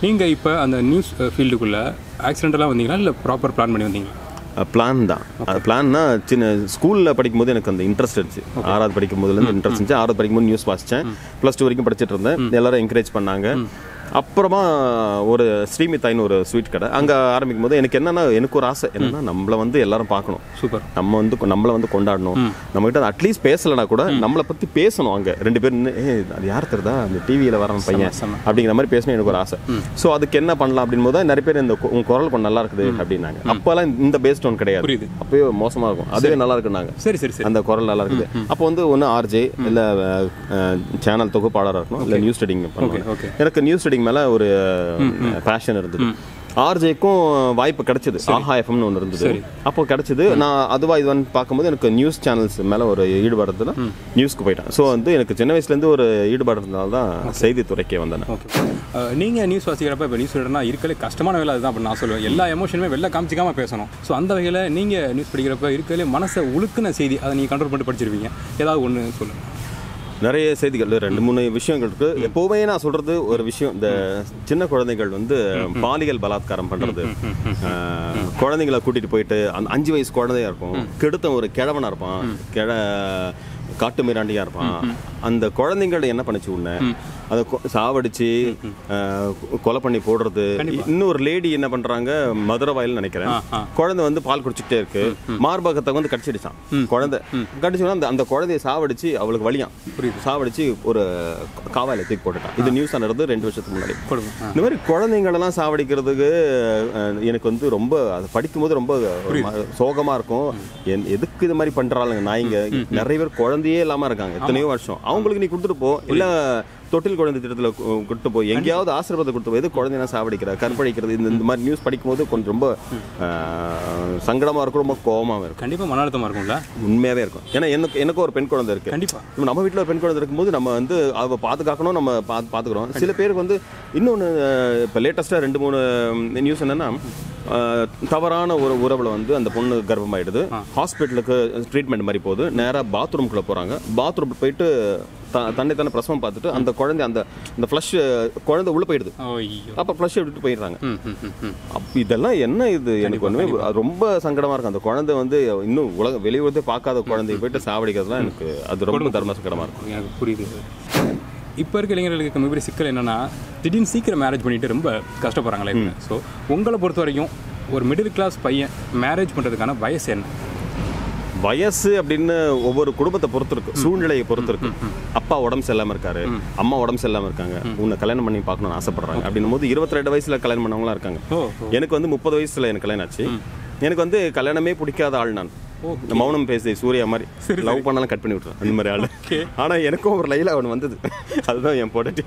நீங்கள் இப்போ அந்த நியூஸ் ஃபீல்டுக்குள்ளே ஆக்சிடென்டலாக வந்தீங்களா இல்லை ப்ராப்பர் பிளான் பண்ணி வந்தீங்களா பிளான் தான் அது பிளான்னா சின்ன ஸ்கூலில் படிக்கும்போது எனக்கு அந்த இன்ட்ரெஸ்ட் இருந்துச்சு ஆறாவது படிக்கும் போதுலேருந்து இன்ட்ரெஸ்ட் இருந்துச்சு ஆறாவது படிக்கும்போது நியூஸ் வாசித்தேன் ப்ளஸ் டூ வரைக்கும் படிச்சுட்டு இருந்தேன் எல்லாரும் என்கரேஜ் பண்ணாங்க அப்புறமா ஒரு ஸ்ரீமிதாயின்னு ஒரு ஸ்வீட் கடை அங்கே ஆரம்பிக்கும் போது எனக்கு என்னன்னா எனக்கு ஒரு ஆசை என்னன்னா நம்மளை வந்து எல்லாரும் பார்க்கணும் சூப்பர் நம்ம வந்து கொ- நம்மளை வந்து கொண்டாடணும் நம்மகிட்ட அட்லீஸ்ட் பேசலைனா கூட நம்மளை பற்றி பேசணும் அங்கே ரெண்டு பேரும் நின்னு, ஏய் அது யார் தெரியுதா அந்த டிவியில் வரவன் பையன் செம. அப்படிங்கிற மாதிரி பேசணும் எனக்கு ஒரு ஆசை ஸோ அதுக்கு என்ன பண்ணலாம் அப்படின்னு போது நிறைய பேர் இந்த கு- உங்க குரல் கொஞ்சம் நல்லா இருக்குது அப்படின்னாங்க அப்போல்லாம் இந்த பேஸ் டோன் கிடையாது புரியுது. அப்பயே மோசமாக இருக்கும் அதுவே நல்லா இருக்குன்னாங்க சரி சரி சரி அந்த குரல் நல்லா இருக்குது அப்போ வந்து ஒன்று ஆர்ஜே இல்லை சேனல் தொகுப்பாளராக இருக்கணும் இல்லை நியூஸ் ரீடிங் பண்ணுவாங்க okay. எனக்கு நியூஸ் ரீடிங் மேலே ஒரு பேஷன் இருந்தது ஆர்ஜேக்கும் வாய்ப்பு கிடைச்சது ஆஹா எஃப்எம்னு ஒன்று இருந்தது அப்போ கிடைச்சது நான் அதுவா இதுவான்னு பார்க்கும்போது எனக்கு நியூஸ் சேனல்ஸ் மேலே ஒரு ஈடுபாடு இருந்ததுன்னா நியூஸ்க்கு போயிட்டேன் ஸோ வந்து எனக்கு சின்ன வயசுலேருந்து ஒரு ஈடுபாடு இருந்ததால தான் செய்தித்துறைக்கே வந்தேன் நான். ஓகே நீங்கள் நியூஸ் வாசிக்கிறப்ப இப்போ நியூஸ் ரீடர்னா இருக்கலே கஷ்டமான வேலை அதுதான் அப்படி நான் சொல்லுவேன் எல்லா எமோஷனுமே வெளில காமிச்சிக்காம பேசணும் ஸோ அந்த வகையில் நீங்கள் நியூஸ் படிக்கிறப்ப இருக்கலே மனசை உழுக்குன செய்தி அதை நீங்கள் கண்ட்ரோல் பண்ணிட்டு படிச்சிருப்பீங்க ஏதாவது ஒன்று சொல்லுங்கள் நிறைய செய்திகள் ரெண்டு மூணு விஷயங்கள் இருக்கு எப்போவுமே நான் சொல்றது ஒரு விஷயம் இந்த சின்ன குழந்தைகள் வந்து பாலியல் பலாத்காரம் பண்றது ஆஹ், குழந்தைங்களை கூட்டிட்டு போயிட்டு அந்த அஞ்சு வயசு குழந்தையா இருக்கும் கெடுத்த ஒரு கிழவனா இருப்பான் கிழ காட்டு மிராண்டியா இருப்பான் அந்த குழந்தைங்களை என்ன பண்ணுச்சு உன்ன அதை கொ- சாவடிச்சு ஆஹ், கொலை பண்ணி போடுறது இன்னொரு லேடி என்ன பண்றாங்க மதுரை வயல் நினைக்கிறேன் குழந்தை வந்து பால் குடிச்சிட்டே இருக்கு மார்பகத்தை வந்து கடிச்சிடுச்சான் குழந்தை கடிச்சோன்னா அந்த அந்த குழந்தைய சாவடிச்சு அவளுக்கு வலியாம் சாவடிச்சு ஒரு காவாயில தூக்கி போட்டுட்டான் இது நியூஸ் நடந்தது ரெண்டு வருஷத்துக்கு முன்னாடி கொடுங்க ஆ. இந்த மாதிரி குழந்தைங்களெல்லாம் சாவடிக்கிறதுக்கு அஹ், எனக்கு வந்து ரொம்ப அதை படிக்கும்போது ரொம்ப ஒரு ம- சோகமா இருக்கும் என்- எதுக்கு இது மாதிரி பண்றாளுங்க நாய்ங்க நிறைய பேர் குழந்தையே இல்லாம இருக்காங்க எத்தனையோ வருஷம் அவங்களுக்கு நீ கொடுத்துட்டு போ இல்ல தொட்டில் குழந்தை திட்டத்தில் கொடுத்து போய் எங்கேயாவது ஆசிரமத்தை கொடுத்து போய் எது குழந்தைனா சாவடிக்கிற கற்பழிக்கிறது இந்த இந்த மாதிரி நியூஸ் படிக்கும்போது கொஞ்சம் ரொம்ப அஹ், சங்கடமா இருக்கும் ரொம்ப கோவமாவும் இருக்கும் கண்டிப்பாக மன அழுத்தமாக இருக்கும்ல உண்மையாவே இருக்கும் ஏன்னா எனக்கு எனக்கு ஒரு பெண் குழந்தை இருக்கு கண்டிப்பா இப்ப நம்ம வீட்டில் ஒரு பெண் குழந்தை இருக்கும்போது நம்ம வந்து அவ பாதுகாக்கணும் நம்ம பார்த்து பார்த்துக்கிறோம் சில பேருக்கு வந்து இன்னொன்று இப்போ லேட்டஸ்ட்டாக ரெண்டு மூணு நியூஸ் என்னன்னா அஹ், தவறான ஒரு உறவில் வந்து அந்த பொண்ணு கர்ப்பமாயிடுது ஹாஸ்பிட்டலுக்கு ட்ரீட்மெண்ட் மாதிரி போகுது நேராக பாத்ரூம்குள்ளே போகிறாங்க பாத்ரூம் போயிட்டு த தன்னை தானே பிரசவம் பார்த்துட்டு அந்த குழந்தை அந்த அந்த ஃப்ளஷ் குழந்தை உள்ளே போயிடுது ஐயோ அப்போ ஃப்ளஷ் விட்டுட்டு போயிடுறாங்க ம் ம் ம் ம் அப்ப இதெல்லாம் என்ன இது எனக்கு ஒண்ணுமே அது ரொம்ப சங்கடமா இருக்கு அந்த குழந்தை வந்து இன்னும் உலக வெளியுறதே பார்க்காத குழந்தைய போயிட்டு சாவடிக்கிறதுலாம் எனக்கு அது ரொம்ப தர்ம சங்கடமா இருக்கும் எனக்கு புரியுது இப்போ இருக்க இளைஞர்களுக்கு இருக்க மிகப்பெரிய சிக்கல் என்னன்னா திடீர்னு சீக்கிரம் மேரேஜ் பண்ணிட்டு ரொம்ப கஷ்டப்படுறாங்க லைஃப்ல ஸோ உங்களை பொறுத்த வரைக்கும் ஒரு மிடில் கிளாஸ் பையன் மேரேஜ் பண்ணுறதுக்கான வயசு என்ன வயசு அப்படின்னு ஒவ்வொரு குடும்பத்தை பொறுத்து இருக்கு சூழ்நிலையை பொறுத்து இருக்கு அப்பா உடம்பு சரியில்லாம இருக்காரு அம்மா உடம்பு சரியில்லாம இருக்காங்க உன்னை கல்யாணம் பண்ணி பார்க்கணும்னு ஆசைப்படுறாங்க அப்படின்னும் போது இருபத்தி ரெண்டு வயசுல கல்யாணம் பண்ணவங்களா இருக்காங்க ஓ எனக்கு வந்து முப்பது வயசுல எனக்கு கல்யாணம் ஆச்சு எனக்கு வந்து கல்யாணமே பிடிக்காத ஆள் நான் இந்த மௌனம் பேசி சூர்யா மாதிரி லவ் பண்ணாலும் கட் பண்ணி விட்டுறேன் அந்த மாதிரி ஆள் ஆனா எனக்கும் ஒரு லைல அவன் வந்தது அதுதான் என் பொடட்டி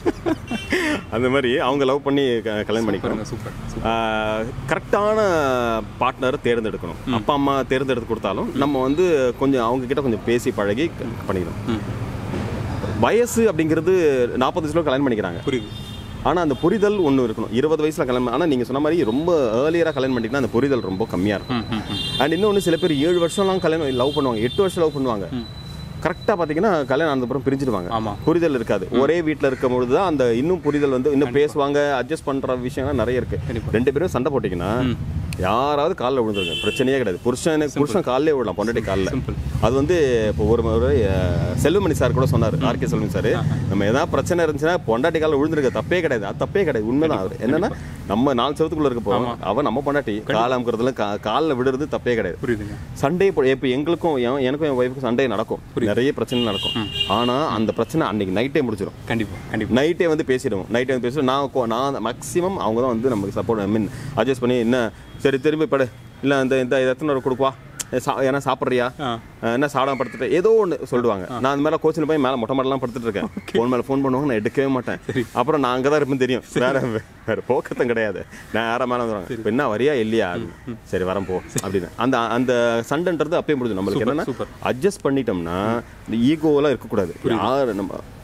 அந்த மாதிரி அவங்க லவ் பண்ணி க- கல்யாணம் பண்ணிக்கிறாங்க சூப்பர் கரெக்டான பார்ட்னர் தேர்ந்தெடுக்கணும் அப்பா அம்மா தேர்ந்தெடுத்து கொடுத்தாலும் நம்ம வந்து கொஞ்சம் அவங்க கிட்ட கொஞ்சம் பேசி பழகி க- பண்ணிக்கணும் வயசு அப்படிங்கிறது நாற்பது வயசுல கல்யாணம் பண்ணிக்கிறாங்க புரியுது ஆனால் அந்த புரிதல் ஒன்று இருக்கணும் இருபது வயசில் கல்யாணம் ஆனால் நீங்கள் சொன்ன மாதிரி ரொம்ப ஏர்லியராக கல்யாணம் பண்ணிட்டீங்கன்னா அந்த புரிதல் ரொம்ப கம்மியாக இருக்கும் ம் ம் ம் அண்ட் இன்னொன்று சில பேர் ஏழு வருஷம்லாம் கல்யாணம் லவ் பண்ணுவாங்க எட்டு வருஷம் லவ் பண்ணுவாங்க கரெக்டாக பார்த்தீங்கன்னா கல்யாணம் ஆனதுக்கப்புறம் பிரிஞ்சிடுவாங்க ஆமா. புரிதல் இருக்காது ஒரே வீட்டில் இருக்கும் பொழுது தான் அந்த இன்னும் புரிதல் வந்து இன்னும் பேசுவாங்க அட்ஜஸ்ட் பண்ணுற விஷயம்லாம் நிறைய இருக்கு கண்டிப்பா. ரெண்டு பேரும் சண்டை போட்டிங்கன்னா யாராவது காலில் விழுந்துருங்க பிரச்சனையே கிடையாது புருஷனுக்கு புருஷன் காலிலே விடலாம் பொண்டாட்டி காலில் Simple. அது வந்து இப்போ ஒரு முறை அஹ், செல்வமணி சார் கூட சொன்னார் ஆர்கே செல்வமணி சார் நம்ம ஏதாவது பிரச்சனை இருந்துச்சுன்னா பொண்டாட்டி காலில் விழுந்துருக்க தப்பே கிடையாது அது தப்பே கிடையாது உண்மைதான் அவர் என்னன்னா நம்ம நாலு செவத்துக்குள்ள இருக்க போறோம் அவன் நம்ம பொண்டாட்டி கால் அமுக்கிறதுல காலில் விடுறது தப்பே கிடையாது புரியுதுங்க சண்டே இப்போ எங்களுக்கும் என்- எனக்கும் என் ஒய்ஃபுக்கும் சண்டே நடக்கும் நிறைய பிரச்சனை நடக்கும் ஆனா அந்த பிரச்சனை அன்னைக்கு நைட்டே முடிச்சிடும் கண்டிப்பாக கண்டிப்பாக நைட்டே வந்து பேசிடுவோம் நைட்டே வந்து பேசிடுவோம் நான் கோ- நான் மேக்ஸிமம் அவங்க தான் வந்து நமக்கு சப்போர்ட் ஐ மீன் அட்ஜஸ்ட் பண்ணி என்ன சரி திரும்பி படு இல்லை இந்த இந்த இது எத்தனை ஒரு கொடுக்குவா சா ஏன்னா சாப்பிட்றியா ஆ என்ன சாடாம படுத்துட்டு ஏதோ ஒன்று சொல்லுவாங்க நான் அந்த மாதிரி கோச்சில் போய் மேலே மொட்டை மாடலாம் படுத்துட்டு இருக்கேன் ஃபோன் மேலே ஃபோன் பண்ணுவாங்க நான் எடுக்கவே மாட்டேன் அப்புறம் நான் அங்கே தான் இருப்பேன் தெரியும் வேற வேற போக்கத்தம் கிடையாது நான் யாரா மேலே வந்துடுவாங்க இப்போ என்ன வரியா இல்லையா சரி வரேன் போ அப்படின்னு அந்த அந்த சண்டைன்றது அப்பயே முடிஞ்சு நம்மளுக்கு என்னன்னா சூப்பர். அட்ஜஸ்ட் பண்ணிட்டோம்னா இந்த ஈகோவெல்லாம் இருக்கக்கூடாது யார் நம்ம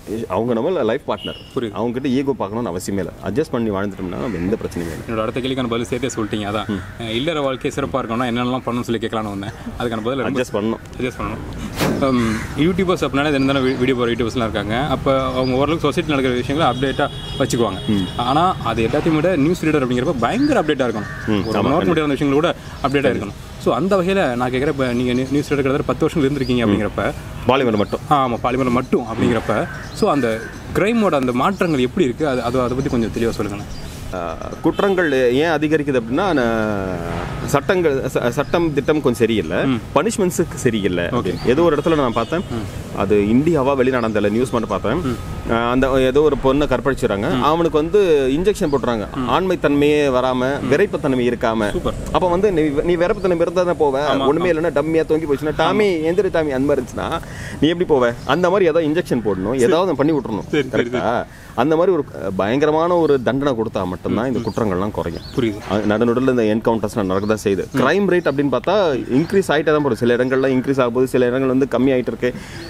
அவங்க நம்ம லைஃப் பார்ட்னர் புரியுது. அவங்க கிட்ட ஈகோ பார்க்கணும்னு அவசியமே இல்லை அட்ஜஸ்ட் பண்ணி வாழ்ந்துட்டோம்னா நம்ம எந்த பிரச்சனையும் இல்லை என்னோட அடுத்த கேள்விக்கான பதில் சேர்த்தே சொல்லிட்டீங்க அதான் அஹ் இல்லற வாழ்க்கை சிறப்பாக இருக்கணும்னா என்னென்னலாம் பண்ணணும்னு சொல்லி கேட்கலான்னு வந்தேன் அதுக்கான பதில் ரொம்ப அட்ஜஸ்ட் பண்ணணும் சஜஸ்ட் பண்ணணும் Um, யூடியூபர்ஸ் அப்படின்னா தினம் வீடியோ போகிற யூடியூபர்ஸ்லாம் இருக்காங்க அப்போ அவங்க ஓரளவுக்கு சொசைட்டி நடக்கிற விஷயங்களை அப்டேட்டாக வச்சுக்குவாங்க ஆனால் அது எல்லாத்தையும் விட நியூஸ் ரீடர் அப்படிங்கிறப்ப பயங்கர அப்டேட்டாக இருக்கணும் ஒரு நோட் முடியாத விஷயங்கள் கூட அப்டேட்டாக இருக்கணும் ஸோ அந்த வகையில் நான் கேட்குற இப்போ நீங்கள் நியூஸ் ரீடர் கிட்டத்தட்ட பத்து வருஷம் இருந்திருக்கீங்க அப்படிங்கிறப்ப பாலிமர் மட்டும் ஆமாம் பாலிமர் மட்டும் அப்படிங்கிறப்ப ஸோ அந்த கிரைமோட அந்த மாற்றங்கள் எப்படி இருக்குது அது அது அதை பற்றி கொஞ்சம் தெளிவாக சொல்லுங்களேன் ஆஹ், குற்றங்கள் ஏன் அதிகரிக்குது அப்படின்னா நான் சட்டங்கள் ச- சட்டம் திட்டம் கொஞ்சம் சரியில்லை பனிஷ்மெண்ட்ஸுக்கு சரியில்லை ஏதோ ஒரு இடத்துல நான் பார்த்தேன் அது இந்தியாவா வெளிநடந்தல நியூஸ் மட்டும் பார்த்தேன் ஆஹ், அந்த ஏதோ ஒரு பொண்ணை கற்பழிச்சுறாங்க அவனுக்கு வந்து இன்ஜெக்ஷன் போட்டுறாங்க ஆண்மை தன்மையே வராம விரைப்புத்தன்மை இருக்காம சூப்பர் அப்ப வந்து நீ நீ விரைப்புத்தன்மை இருந்தா தான் போவ ஒண்ணுமே இல்லைன்னா டம்மியா தொங்கி போச்சுன்னா டாமி எந்திரி டாமி அந்த மாதிரி இருந்துச்சுன்னா நீ எப்படி போவ அந்த மாதிரி ஏதாவது இன்ஜெக்ஷன் போடணும் ஏதாவது பண்ணி விட்டுறணும் சரி, சரி, கரெக்டா அந்த மாதிரி ஒரு அஹ், பயங்கரமான ஒரு தண்டனை கொடுத்தா மட்டும்தான் இந்த குற்றங்கள்லாம் குறையும் புரியுது நடுநடுவில் இந்த என்கவுண்டர்ஸ்லாம் நடக்க தான் செய்யுது கிரைம் ரேட் அப்படின்னு பார்த்தா இன்க்ரீஸ் ஆகிட்டே தான் போகுது சில இடங்கள்ல இன்க்ரீஸ் ஆகுது சில இடங்கள் வந்து கம்மி ஆகிட்டு இருக்கு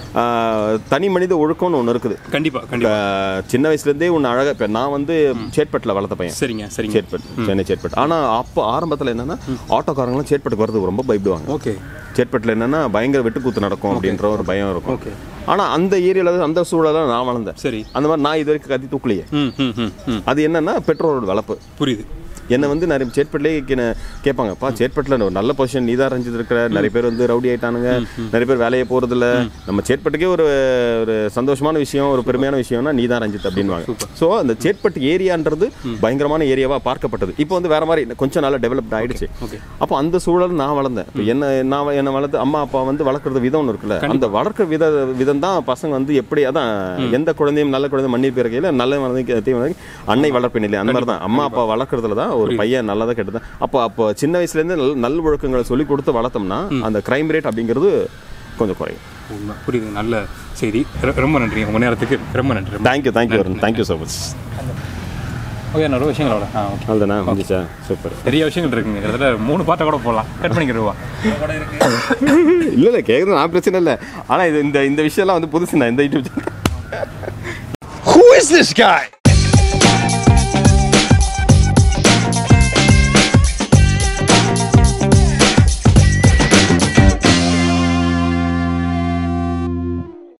ஆஹ், தனி மனித ஒழுக்கம்னு ஒன்று இருக்குது கண்டிப்பாக கண்டிப்பாக ஆஹ், சின்ன வயசுலேருந்தே ஒன்று அழகாக இப்போ நான் வந்து சேட்பட்டில் வளர்த்த பையன் சரிங்க சரிங்க சேட்பட் சென்னை சேட்பட் ஆனால் அப்போ ஆரம்பத்தில் என்னன்னா ஆட்டோக்காரங்களாம் சேட்பட்டுக்கு வரதுக்கு ரொம்ப பயப்படுவாங்க ஓகே சேட்பட்டில் என்னன்னா பயங்கர வெட்டுக்கூத்து நடக்கும் அப்படின்ற ஒரு பயம் இருக்கும் ஓகே ஆனால் அந்த ஏரியாவில் அந்த சூழலில் நான் வளர்ந்தேன் சரி அந்த மாதிரி நான் இது வரைக்கும் கத்தி தூக்கலையே ம் ம் ம் ம் அது என்னன்னா பெட்ரோலோட வளர்ப்பு புரியுது என்னை வந்து நிறைய சேட்பட்லேயே கேட்பாங்கப்பா சேட்பட்டில் ஒரு நல்ல பொசிஷன் நீ தான் ரஞ்சித் இருக்கிற நிறைய பேர் வந்து ரவுடி ஆயிட்டானுங்க நிறைய பேர் வேலையை போகிறதில்ல நம்ம சேட்பட்டுக்கே ஒரு ஒரு சந்தோஷமான விஷயம் ஒரு பெருமையான விஷயம்னா நீ தான் ரஞ்சித் அப்படின்வாங்க ஸோ அந்த சேட்பட்டு ஏரியான்றது பயங்கரமான ஏரியாவாக பார்க்கப்பட்டது இப்போ வந்து வேற மாதிரி கொஞ்சம் நல்லா டெவலப்ட் ஆயிடுச்சு ஓகே அப்போ அந்த சூழல் நான் வளர்ந்தேன் இப்போ என்ன நான் என்னை வளர்த்து அம்மா அப்பா வந்து வளர்க்குறது விதம் ஒன்று இருக்குல்ல அந்த வளர்க்குற வித விதம் தான் பசங்க வந்து எப்படி அதான் எந்த குழந்தையும் நல்ல குழந்தை மண்ணீர் பிறகையில் நல்ல குழந்தைக்கு தீய குழந்தைக்கு அன்னை வளர்ப்பினில்லை அந்த மாதிரி தான் அம்மா அப்பா வளர்க்குறதுல தான் ஒரு பையன் நல்லதா கெட்டதா அப்போ அப்போ சின்ன வயசுலேருந்து நல்ல நல் ஒழுக்கங்களை சொல்லி கொடுத்து வளர்த்தோம்னா அந்த கிரைம் ரேட் அப்படிங்கிறது கொஞ்சம் குறையும் உண்மை புரியுது நல்ல செய்தி ரொ- ரொம்ப நன்றி உங்கள் நேரத்துக்கு ரொம்ப நன்றி ரொம்ப thank you thank you Varun thank you so much okay நிறைய விஷயங்களோட ஆ ஓகே அதுதானே வந்துச்சா சூப்பர் நிறைய விஷயங்கள் இருக்குங்க கிட்டத்தட்ட மூணு பாட்டை கூட போடலாம் கட் பண்ணிக்கிறவா இல்லை இல்லை கேட்குறது நான் பிரச்சனை இல்லை ஆனால் இது இந்த இந்த விஷயம்லாம் வந்து புதுசு நான் இந்த YouTube Who is this guy?